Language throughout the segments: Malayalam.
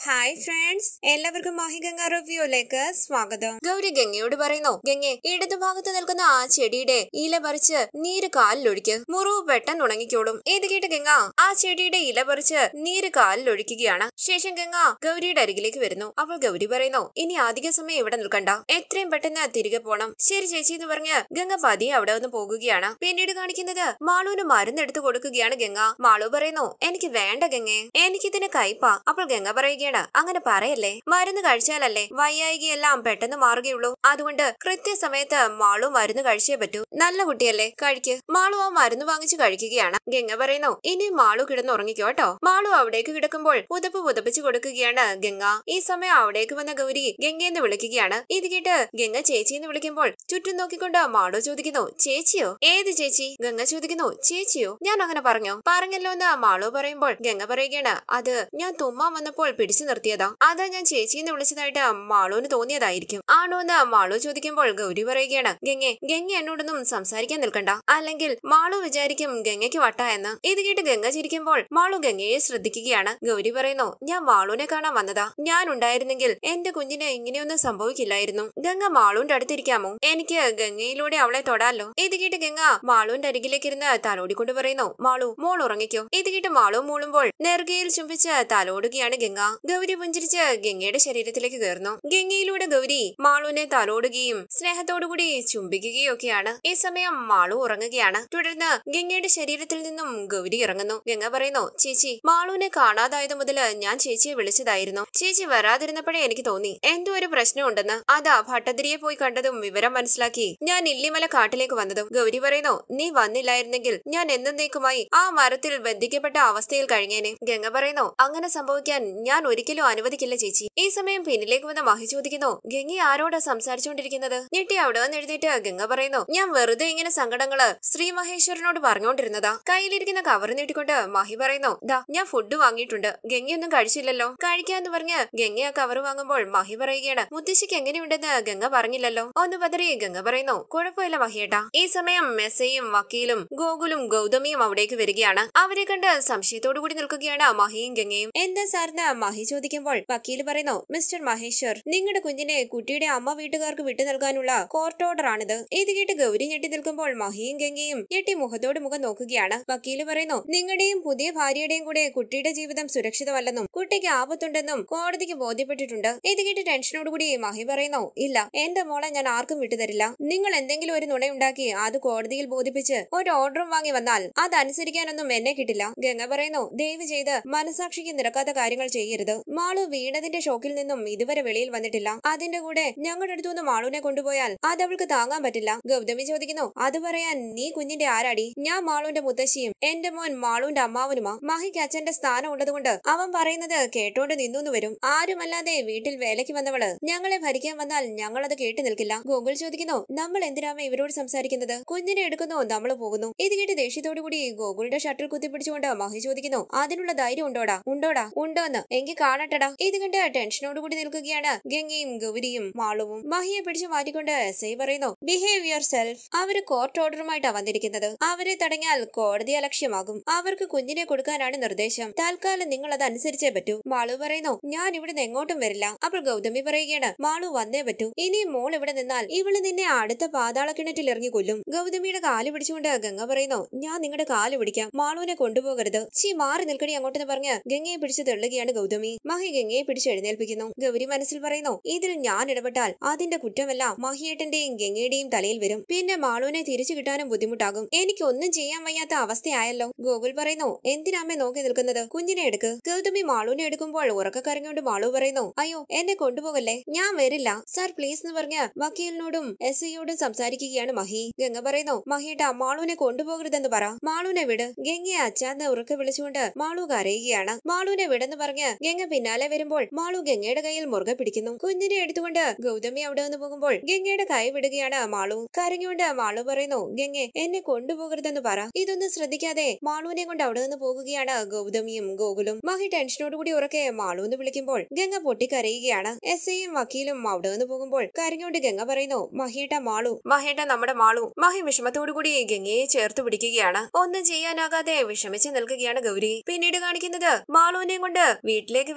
ഹായ് ഫ്രണ്ട്സ് എല്ലാവർക്കും മാഹിഗംഗ റിവ്യൂയിലേക്ക് സ്വാഗതം ഗൗരി ഗംഗയോട് പറയുന്നു ഗംഗെ ഇടതുഭാഗത്ത് നിൽക്കുന്ന ആ ചെടിയുടെ ഇല പറിച്ച് നീര് കാലിലൊഴിക്ക് മുറിവ് പെട്ടെന്ന് ഉണങ്ങിക്കോളും ഇത് കേട്ട് ഗംഗ ആ ചെടിയുടെ ഇല പറിച്ച് നീര് കാലിലൊഴിക്കുകയാണ് ശേഷം ഗംഗ ഗൗരിയുടെ അരികിലേക്ക് വരുന്നു അപ്പോൾ ഗൗരി പറയുന്നു ഇനി അധിക സമയം ഇവിടെ നിൽക്കണ്ട എത്രയും പെട്ടെന്ന് തിരികെ പോണം ശരി ചേച്ചി എന്ന് പറഞ്ഞ് ഗംഗ പതിയെ അവിടെ നിന്ന് പോകുകയാണ് പിന്നീട് കാണിക്കുന്നത് മാളുവിന് മരുന്ന് എടുത്തു കൊടുക്കുകയാണ് ഗംഗ മാളു പറയുന്നു എനിക്ക് വേണ്ട ഗംഗെ എനിക്കിതിന് കയ്പാ അപ്പോൾ ഗംഗ പറയുകയാണ് അങ്ങനെ പറയല്ലേ മരുന്ന് കഴിച്ചാലല്ലേ വയ്യായികയെല്ലാം പെട്ടെന്ന് മാറുകയുള്ളൂ അതുകൊണ്ട് കൃത്യസമയത്ത് മാളു മരുന്ന് കഴിച്ചേ പറ്റൂ നല്ല കുട്ടിയല്ലേ കഴിക്ക് മാളു ആ മരുന്ന് വാങ്ങിച്ച് കഴിക്കുകയാണ് ഗംഗ പറയുന്നു ഇനി മാളു കിടന്ന് ഉറങ്ങിക്കോ കേട്ടോ മാളു അവിടേക്ക് കിടക്കുമ്പോൾ പുതപ്പ് പുതപ്പിച്ചു കൊടുക്കുകയാണ് ഗംഗ ഈ സമയം അവിടേക്ക് വന്ന ഗൗരി ഗംഗയെന്ന് വിളിക്കുകയാണ് ഇത് കേട്ട് ഗംഗ ചേച്ചി എന്ന് വിളിക്കുമ്പോൾ ചുറ്റും നോക്കിക്കൊണ്ട് മാളു ചോദിക്കുന്നു ചേച്ചിയോ ഏത് ചേച്ചി ഗംഗ ചോദിക്കുന്നു ചേച്ചിയോ ഞാൻ അങ്ങനെ പറഞ്ഞോ പറഞ്ഞല്ലോ എന്ന് മാളു പറയുമ്പോൾ ഗംഗ പറയുകയാണ് അത് ഞാൻ തുമ്മാൻ വന്നപ്പോൾ പിടിച്ചു നിർത്തിയതാ അതാ ഞാൻ ചേച്ചിന്ന് വിളിച്ചതായിട്ട് മാളുവിന് തോന്നിയതായിരിക്കും ആണോ എന്ന് മാളു ചോദിക്കുമ്പോൾ ഗൗരി പറയുകയാണ് ഗംഗെ ഗംഗ എന്നോടൊന്നും സംസാരിക്കാൻ നിൽക്കണ്ട അല്ലെങ്കിൽ മാളു വിചാരിക്കും ഗംഗയ്ക്ക് വട്ട എന്ന് ഇത് കേട്ട് ഗംഗ ചിരിക്കുമ്പോൾ മാളു ഗംഗയെ ശ്രദ്ധിക്കുകയാണ് ഗൗരി പറയുന്നു ഞാൻ മാളുവിനെ കാണാൻ വന്നതാ ഞാൻ ഉണ്ടായിരുന്നെങ്കിൽ എന്റെ കുഞ്ഞിന് ഇങ്ങനെയൊന്നും സംഭവിക്കില്ലായിരുന്നു ഗംഗ മാളുവിന്റെ അടുത്തിരിക്കാമോ എനിക്ക് ഗംഗയിലൂടെ അവളെ തൊടാലോ ഇത് കേട്ട് ഗംഗ മാളുവിന്റെ അരികിലേക്ക് ഇരുന്ന് തലോടിക്കൊണ്ട് പറയുന്നു മാളു മോൾ ഉറങ്ങിക്കോ ഇത് കേട്ട് മാളു മൂളുമ്പോൾ നെറുകയിൽ ചുംബിച്ച് തലോടുകയാണ് ഗംഗ ഗൗരി പുഞ്ചിരിച്ച് ഗംഗയുടെ ശരീരത്തിലേക്ക് കയറുന്നു ഗംഗയിലൂടെ ഗൗരി മാളുവിനെ തലോടുകയും സ്നേഹത്തോടുകൂടി ചുംബിക്കുകയും ഒക്കെയാണ് ഈ സമയം മാളു ഉറങ്ങുകയാണ് തുടർന്ന് ഗംഗയുടെ ശരീരത്തിൽ നിന്നും ഗൗരി ഇറങ്ങുന്നു ഗംഗ പറയുന്നു ചേച്ചി മാളുവിനെ കാണാതായത് മുതൽ ഞാൻ ചേച്ചിയെ വിളിച്ചതായിരുന്നു ചേച്ചി വരാതിരുന്നപ്പോഴേ എനിക്ക് തോന്നി എന്തോ ഒരു പ്രശ്നമുണ്ടെന്ന് അതാ ഭട്ടതിരിയെ പോയി കണ്ടതും വിവരം മനസ്സിലാക്കി ഞാൻ ഇല്ലിമല കാട്ടിലേക്ക് വന്നതും ഗൗരി പറയുന്നു നീ വന്നില്ലായിരുന്നെങ്കിൽ ഞാൻ എന്നേക്കുമായി ആ മരത്തിൽ ബന്ധിക്കപ്പെട്ട അവസ്ഥയിൽ കഴിഞ്ഞേനെ ഗംഗ പറയുന്നു അങ്ങനെ സംഭവിക്കാൻ ഞാൻ ഒരിക്കലും അനുവദിക്കില്ല ചേച്ചി ഈ സമയം പിന്നിലേക്ക് വന്ന മഹി ചോദിക്കുന്നു ഗംഗ ആരോടാ സംസാരിച്ചുകൊണ്ടിരിക്കുന്നത് ഞെട്ടി അവിടെ വന്ന് എഴുതിയിട്ട് ഗംഗ പറയുന്നു ഞാൻ വെറുതെ ഇങ്ങനെ സങ്കടങ്ങള് ശ്രീ മഹേശ്വരനോട് പറഞ്ഞുകൊണ്ടിരുന്നതാ കയ്യിലിരിക്കുന്ന കവർ നീട്ടിക്കൊണ്ട് മഹി പറയുന്നു ദാ ഞാൻ ഫുഡ് വാങ്ങിയിട്ടുണ്ട് ഗംഗയൊന്നും കഴിച്ചില്ലല്ലോ കഴിക്കാന്ന് പറഞ്ഞ് ഗംഗ ആ കവർ വാങ്ങുമ്പോൾ മഹി പറയുകയാണ് മുത്തശ്ശിക്ക് എങ്ങനെയുണ്ടെന്ന് ഗംഗ പറഞ്ഞില്ലല്ലോ ഒന്ന് പതറി ഗംഗ പറയുന്നു കുഴപ്പമില്ല മഹിയേട്ടാ ഈ സമയം മെസ്സയും വക്കീലും ഗോകുലും ഗൗതമിയും അവിടേക്ക് വരികയാണ് അവരെ കണ്ട് സംശയത്തോടു കൂടി നിൽക്കുകയാണ് മഹിയും ഗംഗയും എന്താ സാറിന് മഹി ചോദിക്കുമ്പോൾ വക്കീൽ പറയുന്നു മിസ്റ്റർ മഹേശ്വർ നിങ്ങളുടെ കുഞ്ഞിനെ കുട്ടിയുടെ അമ്മ വീട്ടുകാർക്ക് വിട്ടു നൽകാനുള്ള കോർട്ട് ഓർഡർ ആണിത് ഇത് കേട്ട് ഗൗരി ഞെട്ടി നിൽക്കുമ്പോൾ മഹിയും ഗംഗയും ഞെട്ടി മുഖത്തോട് മുഖം നോക്കുകയാണ് വക്കീല് പറയുന്നു നിങ്ങളുടെയും പുതിയ ഭാര്യയുടെയും കൂടെ കുട്ടിയുടെ ജീവിതം സുരക്ഷിതമല്ലെന്നും കുട്ടിക്ക് ആപത്തുണ്ടെന്നും കോടതിക്ക് ബോധ്യപ്പെട്ടിട്ടുണ്ട് ഇത് കേട്ട് ടെൻഷനോടുകൂടി മഹി പറയുന്നു ഇല്ല എന്റെ മോളെ ഞാൻ ആർക്കും വിട്ടുതരില്ല നിങ്ങൾ എന്തെങ്കിലും ഒരു നുണയുണ്ടാക്കി അത് കോടതിയിൽ ബോധിപ്പിച്ച് ഒരു ഓർഡറും വാങ്ങി വന്നാൽ അതനുസരിക്കാനൊന്നും എന്നെ കിട്ടില്ല ഗംഗ പറയുന്നു ദയവ് ചെയ്ത് മനസാക്ഷിക്ക് നിരക്കാത്ത കാര്യങ്ങൾ ചെയ്യരുത് മാളു വീണതിന്റെ ഷോക്കിൽ നിന്നും ഇതുവരെ വെളിയിൽ വന്നിട്ടില്ല അതിന്റെ കൂടെ ഞങ്ങളുടെ അടുത്തുനിന്ന് മാളുവിനെ കൊണ്ടുപോയാൽ അത് അവൾക്ക് താങ്ങാൻ പറ്റില്ല ഗൗതമി ചോദിക്കുന്നു അത് പറയാൻ നീ കുഞ്ഞിന്റെ ആരാടി ഞാൻ മാളുവിന്റെ മുത്തശ്ശിയും എന്റെ മോൻ മാളുവിന്റെ അമ്മാവനുമാ മഹിക്ക് അച്ഛന്റെ സ്ഥാനം ഉള്ളതുകൊണ്ട് അവൻ പറയുന്നത് കേട്ടോണ്ട് നിന്നു വരും ആരുമല്ലാതെ വീട്ടിൽ വേലയ്ക്ക് വന്നവള് ഞങ്ങളെ ഭരിക്കാൻ വന്നാൽ ഞങ്ങൾ അത് കേട്ടു നിൽക്കില്ല ഗൂഗിൾ ചോദിക്കുന്നു നമ്മൾ എന്തിനാമ ഇവരോട് സംസാരിക്കുന്നത് കുഞ്ഞിനെ എടുക്കുന്നു നമ്മൾ പോകുന്നു ഇത് കേട്ട് ദേഷ്യത്തോടു കൂടി ഗോകുളിന്റെ ഷട്ടിൽ കുത്തിപ്പിടിച്ചുകൊണ്ട് മഹി ചോദിക്കുന്നു അതിനുള്ള ധൈര്യം ഉണ്ടോടാ ഉണ്ടോടാ ഉണ്ടോന്ന് എങ്കിൽ കാണട്ടടാ ഇത് കണ്ട് ടെൻഷനോട് കൂടി നിൽക്കുകയാണ് ഗംഗയും ഗൗരിയും മാളുവും മഹിയെ പിടിച്ചു മാറ്റിക്കൊണ്ട് എസ് ഐ പറയുന്നു ബിഹേവ് യുവർ സെൽഫ് അവര് കോർട്ട് ഓർഡറുമായിട്ടാ വന്നിരിക്കുന്നത് അവരെ തടഞ്ഞാൽ കോടതി അലക്ഷ്യമാകും അവർക്ക് കുഞ്ഞിനെ കൊടുക്കാനാണ് നിർദ്ദേശം തൽക്കാലം നിങ്ങൾ അത് അനുസരിച്ചേ പറ്റൂ മാളു പറയുന്നു ഞാൻ ഇവിടുന്ന് എങ്ങോട്ടും വരില്ല അപ്പോൾ ഗൗതമി പറയുകയാണ് മാളു വന്നേ പറ്റൂ ഇനി മോൾ ഇവിടെ നിന്നാൽ ഇവള് നിന്നെ അടുത്ത പാതാള കിണറ്റിൽ ഇറങ്ങി കൊല്ലും ഗൗതമിയുടെ കാല് പിടിച്ചുകൊണ്ട് ഗംഗ പറയുന്നു ഞാൻ നിങ്ങളുടെ കാല് പിടിക്കാം മാളുവിനെ കൊണ്ടുപോകരുത് ചീ മാറി നിൽക്കടി അങ്ങോട്ടെന്ന് പറഞ്ഞ് ഗംഗയെ പിടിച്ച് തെള്ളുകയാണ് ഗൗതമി മഹി ഗംഗയെ പിടിച്ച് എഴുന്നേൽപ്പിക്കുന്നു ഗൗരി മനസ്സിൽ പറയുന്നു ഇതിൽ ഞാൻ ഇടപെട്ടാൽ അതിന്റെ കുറ്റമെല്ലാം മഹിയേട്ടന്റെയും ഗംഗയുടെയും തലയിൽ വരും പിന്നെ മാളുവിനെ തിരിച്ചു കിട്ടാനും ബുദ്ധിമുട്ടാകും എനിക്കൊന്നും ചെയ്യാൻ വയ്യാത്ത അവസ്ഥയായല്ലോ ഗോകുൽ പറയുന്നു എന്തിനാമ്മേ നോക്കി നിൽക്കുന്നത് കുഞ്ഞിനെ എടുക്ക് ഗൗതമി മാളുവിനെ എടുക്കുമ്പോൾ ഉറക്കക്കരങ്ങോണ്ട് മാളു പറയുന്നു അയ്യോ എന്നെ കൊണ്ടുപോകല്ലേ ഞാൻ വരില്ല സാർ പ്ലീസ് എന്ന് പറഞ്ഞ് വക്കീലിനോടും എസ് ഐയോടും സംസാരിക്കുകയാണ് മഹി ഗംഗ പറയുന്നു മഹിയേട്ട മാളുവിനെ കൊണ്ടുപോകരുതെന്ന് പറ മാളുവിനെ വിട് ഗംഗയെ അച്ചാന്ന് ഉറക്കെ വിളിച്ചുകൊണ്ട് മാളു കരയുകയാണ് മാളുവിനെ വിടെന്ന് പറഞ്ഞ് ഗംഗ പിന്നാലെ വരുമ്പോൾ മാളു ഗംഗയുടെ കയ്യിൽ മുറുകെ പിടിക്കുന്നു കുഞ്ഞിനെ എടുത്തുകൊണ്ട് ഗൗതമി അവിടെ നിന്ന് പോകുമ്പോൾ ഗംഗയുടെ കൈ വിടുകയാണ് മാളു കരഞ്ഞുകൊണ്ട് മാളു പറയുന്നു ഗംഗെ എന്നെ കൊണ്ടുപോകരുതെന്ന് പറ ഇതൊന്നും ശ്രദ്ധിക്കാതെ മാളുവിനെ കൊണ്ട് അവിടെ നിന്ന് പോകുകയാണ് ഗൗതമിയും ഗോകുലും മഹി ടെൻഷനോടുകൂടി ഉറക്കെ മാളു എന്ന് വിളിക്കുമ്പോൾ ഗംഗ പൊട്ടിക്കരയുകയാണ് എസ് ഐയും വക്കീലും അവിടെ നിന്ന് പോകുമ്പോൾ കരഞ്ഞുകൊണ്ട് ഗംഗ പറയുന്നു മഹിയേട്ട മാളു മഹേട്ട നമ്മുടെ മാളു മഹി വിഷമത്തോടുകൂടി ഗംഗയെ ചേർത്ത് പിടിക്കുകയാണ് ഒന്നും ചെയ്യാനാകാതെ വിഷമിച്ച് നിൽക്കുകയാണ് ഗൗരി പിന്നീട് കാണിക്കുന്നത് മാളുവിനെയും കൊണ്ട് വീട്ടിലേക്ക്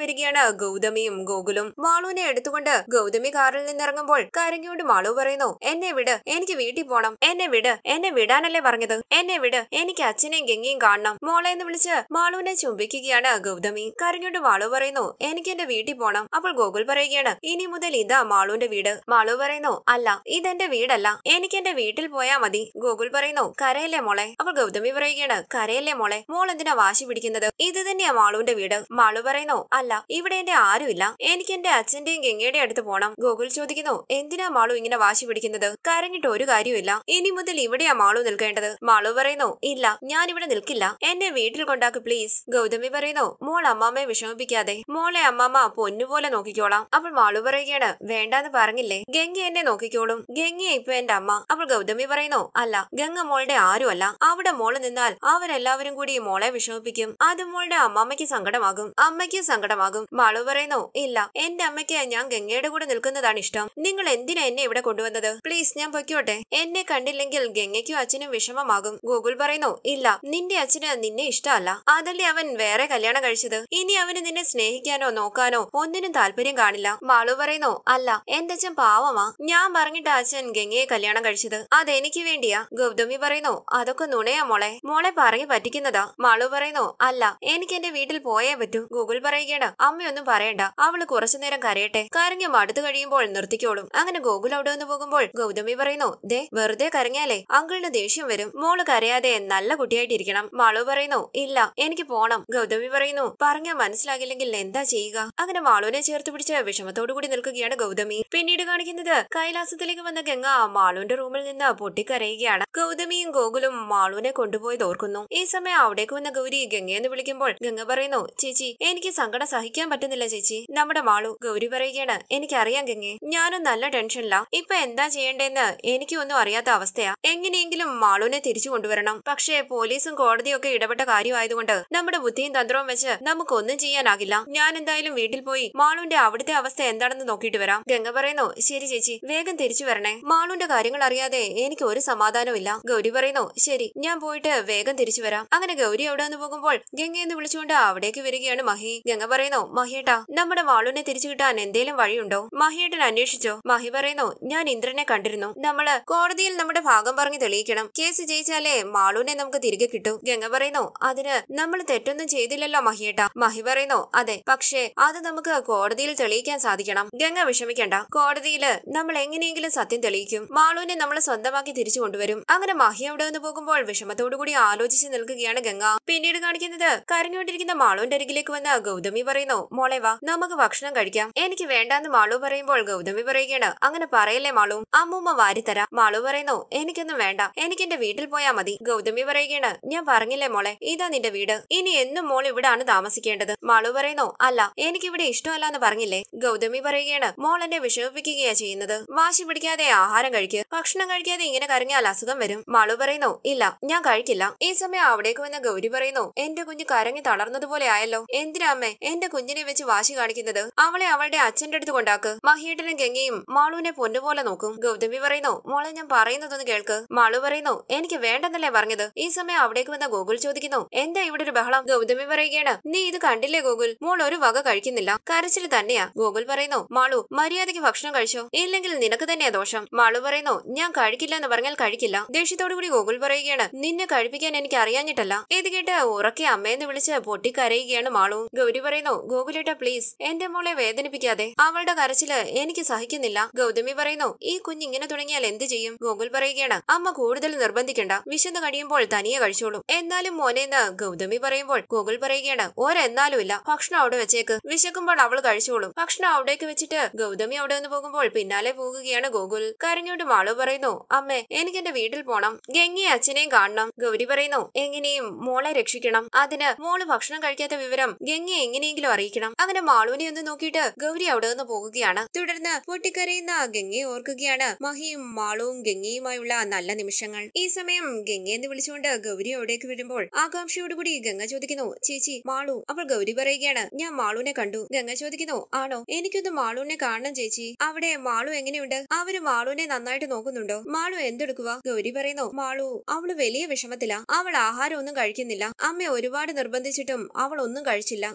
വരികയാണ് ഗൗതമിയും ഗോകുലും മാളുവിനെ എടുത്തുകൊണ്ട് ഗൗതമി കാറിൽ നിന്നിറങ്ങുമ്പോൾ കരങ്ങിയോണ്ട് മാളു പറയുന്നു എന്നെ വിട് എനിക്ക് വീട്ടിൽ പോണം എന്നെ വിട് എന്നെ വിടാനല്ലേ പറഞ്ഞത് എന്നെ വിട് എനിക്ക് അച്ഛനെയും ഗംഗയും കാണണം മോളെ എന്ന് വിളിച്ച് മാളുവിനെ ചുംബിക്കുകയാണ് ഗൗതമി കരങ്ങിയോണ്ട് മാളു പറയുന്നു എനിക്ക് എന്റെ വീട്ടിൽ പോണം അപ്പോൾ ഗോകുൽ പറയുകയാണ് ഇനി മുതൽ ഇതാ മാളുവിന്റെ വീട് മാളു പറയുന്നു അല്ല ഇതെന്റെ വീടല്ല എനിക്ക് എന്റെ വീട്ടിൽ പോയാ മതി ഗോകുൽ പറയുന്നു കരയല്ലേ മോളെ അപ്പോൾ ഗൗതമി പറയുകയാണ് കരയല്ലേ മോളെ മോൾ എന്തിനാ വാശി പിടിക്കുന്നത് ഇത് തന്നെയാ മാളുവിന്റെ വീട് മാളു പറയുന്നു അല്ല ഇവിടെ എന്റെ ആരുമില്ല എനിക്ക് എന്റെ അച്ഛന്റെയും ഗംഗയുടെയും അടുത്ത് പോണം ഗോകുൽ ചോദിക്കുന്നു എന്തിനാ മാളു ഇങ്ങനെ വാശി പിടിക്കുന്നത് കരഞ്ഞിട്ട് ഒരു കാര്യമില്ല ഇനി മുതൽ ഇവിടെയാ മാളു നിൽക്കേണ്ടത് മാളു പറയുന്നു ഇല്ല ഞാൻ ഇവിടെ നിൽക്കില്ല എന്നെ വീട്ടിൽ കൊണ്ടാക്ക് പ്ലീസ് ഗൗതമി പറയുന്നു മോൾ അമ്മാമ്മയെ വിഷമിപ്പിക്കാതെ മോളെ അമ്മാമ്മ പൊന്നുപോലെ നോക്കിക്കോളാം അപ്പോൾ മാളു പറയുകയാണ് വേണ്ടാന്ന് പറഞ്ഞില്ലേ ഗംഗ എന്നെ നോക്കിക്കോളും ഗംഗയെ ഇപ്പൊ എന്റെ അമ്മ അപ്പോൾ ഗൗതമി പറയുന്നു അല്ല ഗംഗ മോളുടെ ആരുമല്ല അവിടെ മോള് നിന്നാൽ അവരെല്ലാവരും കൂടി മോളെ വിഷമിപ്പിക്കും അത് മോളുടെ അമ്മാമ്മയ്ക്ക് സങ്കടമാകും അമ്മയ്ക്ക് സങ്കടമാകും മാളു പറയുന്നു ഇല്ല എന്റെ അമ്മയ്ക്ക് ഞാൻ ഗംഗയുടെ കൂടെ നിൽക്കുന്നതാണ് ഇഷ്ടം നിങ്ങൾ എന്തിനാ എന്നെ ഇവിടെ കൊണ്ടുവന്നത് പ്ലീസ് ഞാൻ പൊയ്ക്കോട്ടെ എന്നെ കണ്ടില്ലെങ്കിൽ ഗംഗയ്ക്കും അച്ഛനും വിഷമമാകും ഗൂഗിൾ പറയുന്നു ഇല്ല നിന്റെ അച്ഛന് നിന്നെ ഇഷ്ടമല്ല അതല്ലേ അവൻ വേറെ കല്യാണം കഴിച്ചത് ഇനി അവന് നിന്നെ സ്നേഹിക്കാനോ നോക്കാനോ ഒന്നിനും താല്പര്യം കാണില്ല മാളു പറയുന്നു അല്ല എന്റെ അച്ഛൻ പാവമാ ഞാൻ പറഞ്ഞിട്ട് അച്ഛൻ ഗംഗയെ കല്യാണം കഴിച്ചത് അതെനിക്ക് വേണ്ടിയാ ഗൗതമി പറയുന്നു അതൊക്കെ നുണയാ മോളെ മോളെ പറഞ്ഞു പറ്റിക്കുന്നതാ മാളു പറയുന്നു അല്ല എനിക്ക് എന്റെ വീട്ടിൽ പോയേ പറ്റൂ ഗൂഗിൾ പറയുകയാണ് അമ്മയൊന്നും പറയണ്ട അവള് കുറച്ചു നേരം കരയട്ടെ കരഞ്ഞ് മടുത്തു കഴിയുമ്പോൾ നിർത്തിക്കോളും അങ്ങനെ ഗോകുൽ അവിടെ നിന്ന് പോകുമ്പോൾ ഗൗതമി പറയുന്നു ദേ വെറുതെ കരഞ്ഞാലേ അങ്കിളിന് ദേഷ്യം വരും മോള് കരയാതെ നല്ല കുട്ടിയായിട്ടിരിക്കണം മാളു പറയുന്നു ഇല്ല എനിക്ക് പോണം ഗൗതമി പറയുന്നു പറഞ്ഞാൽ മനസ്സിലാകില്ലെങ്കിൽ എന്താ ചെയ്യുക അങ്ങനെ മാളുവിനെ ചേർത്ത് പിടിച്ച് വിഷമത്തോടു കൂടി നിൽക്കുകയാണ് ഗൗതമി പിന്നീട് കാണിക്കുന്നത് കൈലാസത്തിലേക്ക് വന്ന ഗംഗ മാളുവിന്റെ റൂമിൽ നിന്ന് പൊട്ടിക്കരയുകയാണ് ഗൗതമിയും ഗോകുലും മാളുവിനെ കൊണ്ടുപോയത് ഓർക്കുന്നു ഈ സമയം അവിടേക്ക് വന്ന ഗൗരി ഗംഗയെന്ന് വിളിക്കുമ്പോൾ ഗംഗ പറയുന്നു ചേച്ചി എനിക്ക് സങ്കടം സഹിക്കാൻ പറ്റുന്നില്ല ചേച്ചി നമ്മുടെ മാളു ഗൗരി പറയുകയാണ് എനിക്കറിയാം ഗംഗെ ഞാനും നല്ല ടെൻഷനില്ല ഇപ്പൊ എന്താ ചെയ്യേണ്ടതെന്ന് എനിക്കൊന്നും അറിയാത്ത അവസ്ഥയാ എങ്ങനെയെങ്കിലും മാളുവിനെ തിരിച്ചു കൊണ്ടുവരണം പക്ഷേ പോലീസും കോടതിയും ഒക്കെ ഇടപെട്ട കാര്യമായതുകൊണ്ട് നമ്മുടെ ബുദ്ധിയും തന്ത്രവും വെച്ച് നമുക്കൊന്നും ചെയ്യാനാകില്ല ഞാൻ എന്തായാലും വീട്ടിൽ പോയി മാളുവിന്റെ അവിടുത്തെ അവസ്ഥ എന്താണെന്ന് നോക്കിയിട്ട് വരാം ഗംഗ പറയുന്നു ശരി ചേച്ചി വേഗം തിരിച്ചു വരണേ മാളുവിന്റെ കാര്യങ്ങൾ അറിയാതെ എനിക്ക് ഒരു സമാധാനവും ഇല്ല ഗൗരി പറയുന്നു ശരി ഞാൻ പോയിട്ട് വേഗം തിരിച്ചു വരാം അങ്ങനെ ഗൗരി അവിടെ നിന്ന് പോകുമ്പോൾ ഗംഗ എന്ന് വിളിച്ചുകൊണ്ട് അവിടേക്ക് വരികയാണ് മഹി ഗംഗ പറയുന്നു മഹിയേട്ടാ നമ്മുടെ മാളുവിനെ തിരിച്ചു കിട്ടാൻ എന്തേലും വഴിയുണ്ടോ മഹിയേട്ടൻ അന്വേഷിച്ചോ മഹി പറയുന്നു ഞാൻ ഇന്ദ്രനെ കണ്ടിരുന്നു നമ്മള് കോടതിയിൽ നമ്മുടെ ഭാഗം പറഞ്ഞ് തെളിയിക്കണം കേസ് ജയിച്ചാലേ മാളുവിനെ നമുക്ക് തിരികെ കിട്ടൂ ഗംഗ പറയുന്നു അതിന് നമ്മൾ തെറ്റൊന്നും ചെയ്തില്ലല്ലോ മഹിയേട്ട മഹി പറയുന്നു അതെ പക്ഷേ അത് നമുക്ക് കോടതിയിൽ തെളിയിക്കാൻ സാധിക്കണം ഗംഗ വിഷമിക്കണ്ട കോടതിയില് നമ്മൾ എങ്ങനെയെങ്കിലും സത്യം തെളിയിക്കും മാളുവിനെ നമ്മൾ സ്വന്തമാക്കി തിരിച്ചു കൊണ്ടുവരും അങ്ങനെ മഹി അവിടെ നിന്ന് പോകുമ്പോൾ വിഷമത്തോടു കൂടി ആലോചിച്ച് നിൽക്കുകയാണ് ഗംഗ പിന്നീട് കാണിക്കുന്നത് കരഞ്ഞുകൊണ്ടിരിക്കുന്ന മാളുവിന്റെ അരികിലേക്ക് വന്ന ഗൗതമി പറയുന്നു മോളെ വാ നമുക്ക് ഭക്ഷണം കഴിക്കാം എനിക്ക് വേണ്ടാന്ന് മാളു പറയുമ്പോൾ ഗൗതമി പറയുകയാണ് അങ്ങനെ പറയല്ലേ മാളു അമ്മൂമ്മ വാരിത്തരാം മാളു പറയുന്നു എനിക്കൊന്നും വേണ്ട എനിക്ക് എന്റെ വീട്ടിൽ പോയാ മതി ഗൗതമി പറയുകയാണ് ഞാൻ പറഞ്ഞില്ലേ മോളെ ഇതാ നിന്റെ വീട് ഇനി എന്നും മോൾ ഇവിടാണ് താമസിക്കേണ്ടത് മാളു പറയുന്നു അല്ല എനിക്കിവിടെ ഇഷ്ടമല്ല എന്ന് പറഞ്ഞില്ലേ ഗൗതമി പറയുകയാണ് മോൾ എന്നെ വിഷമിപ്പിക്കുകയാ ചെയ്യുന്നത് വാശി പിടിക്കാതെ ആഹാരം കഴിക്കുക ഭക്ഷണം കഴിക്കാതെ ഇങ്ങനെ കരഞ്ഞാൽ അസുഖം വരും മാളു പറയുന്നു ഇല്ല ഞാൻ കഴിക്കില്ല ഈ സമയം അവിടേക്ക് വന്ന ഗൗരി പറയുന്നു എന്റെ കുഞ്ഞ് കരഞ്ഞു തളർന്നതുപോലെ ആയല്ലോ എന്തിനാ അമ്മേ എന്റെ കുഞ്ഞിനെ വെച്ച് വാശി കാണിക്കുന്നത് അവളെ അവളുടെ അച്ഛന്റെ അടുത്ത് കൊണ്ടാക്ക് മഹിയേട്ടനും ഗംഗയും മാളുവിനെ പൊന്നുപോലെ നോക്കും ഗൗതമി പറയുന്നു മോളെ ഞാൻ പറയുന്നതൊന്ന് കേൾക്ക് മാളു പറയുന്നു എനിക്ക് വേണ്ടെന്നല്ലേ പറഞ്ഞത് ഈ സമയം അവിടേക്ക് വന്ന ഗോകുൽ ചോദിക്കുന്നു എന്താ ഇവിടെ ഒരു ബഹളം ഗൗതമി പറയുകയാണ് നീ ഇത് കണ്ടില്ലേ ഗോകുൽ മോൾ ഒരു വക കഴിക്കുന്നില്ല കരച്ചിൽ തന്നെയാ ഗോകുൽ പറയുന്നു മാളു മര്യാദയ്ക്ക് ഭക്ഷണം കഴിച്ചോ ഇല്ലെങ്കിൽ നിനക്ക് തന്നെയാ ദോഷം മാളു പറയുന്നു ഞാൻ കഴിക്കില്ല എന്ന് പറഞ്ഞാൽ കഴിക്കില്ല ദേഷ്യത്തോടു കൂടി ഗോകുൽ പറയുകയാണ് നിന്നെ കഴിപ്പിക്കാൻ എനിക്ക് അറിയാഞ്ഞിട്ടല്ല ഇത് കേട്ട് ഉറക്കെ അമ്മയെന്ന് വിളിച്ച് പൊട്ടിക്കരയുകയാണ് മാളു ഗൗരി പറയുന്നു ഗോകുലേട്ട പ്ലീസ് എന്റെ മോളെ വേദനിപ്പിക്കാതെ അവളുടെ കരച്ചില് എനിക്ക് സഹിക്കുന്നില്ല ഗൗതമി പറയുന്നു ഈ കുഞ്ഞ് ഇങ്ങനെ തുടങ്ങിയാൽ എന്ത് ചെയ്യും ഗോകുൽ പറയുകയാണ് അമ്മ കൂടുതൽ നിർബന്ധിക്കണ്ട വിശന്ന് കഴിയുമ്പോൾ തനിയെ കഴിച്ചോളും എന്നാലും മോനേന്ന് ഗൗതമി പറയുമ്പോൾ ഗോകുൽ പറയുകയാണ് ഒരെന്നാലും ഇല്ല ഭക്ഷണം അവിടെ വെച്ചേക്ക് വിശക്കുമ്പോൾ അവൾ കഴിച്ചോളും ഭക്ഷണം അവിടേക്ക് വെച്ചിട്ട് ഗൗതമി അവിടെ നിന്ന് പോകുമ്പോൾ പിന്നാലെ പോകുകയാണ് ഗോകുൽ കരഞ്ഞോണ്ട് മാളു പറയുന്നു അമ്മേ എനിക്ക് എന്റെ വീട്ടിൽ പോണം ഗംഗയെ അച്ഛനെയും കാണണം ഗൗരി പറയുന്നു എങ്ങനെയും മോളെ രക്ഷിക്കണം അതിന് മോള് ഭക്ഷണം കഴിക്കാത്ത വിവരം ഗംഗയെ എങ്ങനെയെങ്കിലും അറിയിക്കണം അങ്ങനെ മാളുവിനെ ഒന്ന് നോക്കിയിട്ട് ഗൗരി അവിടെ നിന്ന് പോകുകയാണ് തുടർന്ന് പൊട്ടിക്കരയുന്ന ഗംഗയെ ഓർക്കുകയാണ് മഹിയും മാളുവും ഗംഗയുമായുള്ള നല്ല നിമിഷങ്ങൾ ഈ സമയം ഗംഗയെന്ന് വിളിച്ചുകൊണ്ട് ഗൗരി അവിടേക്ക് വരുമ്പോൾ ആകാംക്ഷയോടുകൂടി ഗംഗ ചോദിക്കുന്നു ചേച്ചി മാളു അപ്പോൾ ഗൗരി പറയുകയാണ് ഞാൻ മാളുവിനെ കണ്ടു ഗംഗ ചോദിക്കുന്നു ആണോ എനിക്കൊന്ന് മാളുവിനെ കാണണം ചേച്ചി അവിടെ മാളു എങ്ങനെയുണ്ട് അവര് മാളുവിനെ നന്നായിട്ട് നോക്കുന്നുണ്ടോ മാളു എന്തെടുക്കുക ഗൗരി പറയുന്നു മാളു അവള് വലിയ വിഷമത്തില അവൾ ആഹാരം ഒന്നും കഴിക്കുന്നില്ല അമ്മ ഒരുപാട് നിർബന്ധിച്ചിട്ടും അവൾ ഒന്നും കഴിച്ചില്ല ഇങ്ങനെ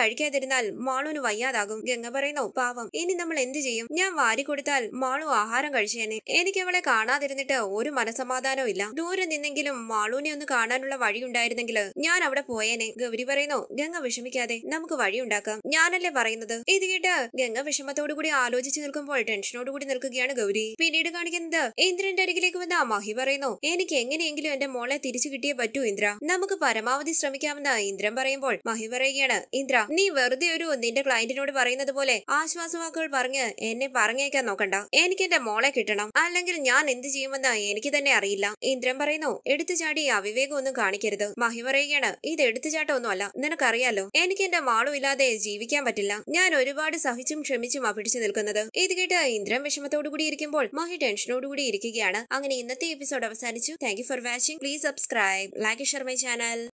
കഴിക്കാതിരുന്നാൽ മാളുവിന് വയ്യാതാകും ഗംഗ പറയുന്നു പാവം ഇനി നമ്മൾ എന്ത് ചെയ്യും ഞാൻ വാരി കൊടുത്താൽ മാളു ആഹാരം കഴിച്ചേനെ എനിക്ക് അവളെ കാണാതിരുന്നിട്ട് ഒരു മനസമാധാനവും ഇല്ല ദൂരെ നിന്നെങ്കിലും മാളുവിനെ ഒന്ന് കാണാനുള്ള വഴി ഉണ്ടായിരുന്നെങ്കിൽ ഞാൻ അവിടെ പോയേനെ ഗൗരി പറയുന്നു ഗംഗ വിഷമിക്കാതെ നമുക്ക് വഴി ഉണ്ടാക്കാം ഞാനല്ലേ പറയുന്നത് ഇത് കേട്ട് ഗംഗ വിഷമത്തോടു കൂടി ആലോചിച്ച് നിൽക്കുമ്പോൾ ടെൻഷനോട് കൂടി നിൽക്കുകയാണ് ഗൗരി പിന്നീട് കാണിക്കുന്നത് ഇന്ദ്രന്റെ അരികിലേക്ക് വന്ന മഹി പറയുന്നു എനിക്ക് എങ്ങനെയെങ്കിലും എന്റെ മോളെ തിരിച്ചു കിട്ടിയേ പറ്റൂ ഇന്ദ്ര നമുക്ക് പരമാവധി ശ്രമിക്കാമെന്ന് ഇന്ദ്രൻ പറയുമ്പോൾ മഹി പറയുകയാണ് ഇന്ദ്ര നീ വെറുതെ ഒരു നിന്റെ ക്ലയന്റിനോട് പറയുന്നത് പോലെ ആശ്വാസവാക്കുകൾ പറഞ്ഞ് എന്നെ പറഞ്ഞേക്കാൻ നോക്കണ്ട എനിക്ക് എന്റെ മോളെ കിട്ടണം അല്ലെങ്കിൽ ഞാൻ എന്ത് ചെയ്യുമെന്ന് എനിക്ക് തന്നെ അറിയില്ല ഇന്ദ്രൻ പറയുന്നു എടുത്തു ചാടി അവിവേകം ഒന്നും കാണിക്കരുത് മഹി പറയുകയാണ് ഇത് എടുത്തുചാട്ടമൊന്നുമല്ല നിനക്കറിയാലോ എനിക്ക് എന്റെ മാളും ഇല്ലാതെ ജീവിക്കാൻ പറ്റില്ല ഞാൻ ഒരുപാട് സഹിച്ചും ക്ഷമിച്ചും ആ പിടിച്ചു നിൽക്കുന്നത് ഇത് കേട്ട് ഇന്ദ്രൻ വിഷമത്തോടു കൂടി ഇരിക്കുമ്പോൾ മഹി ടെൻഷനോട് കൂടി ഇരിക്കുകയാണ് അങ്ങനെ ഇന്നത്തെ എപ്പിസോഡ് അവസാനിച്ചു thank you for watching please subscribe like share my channel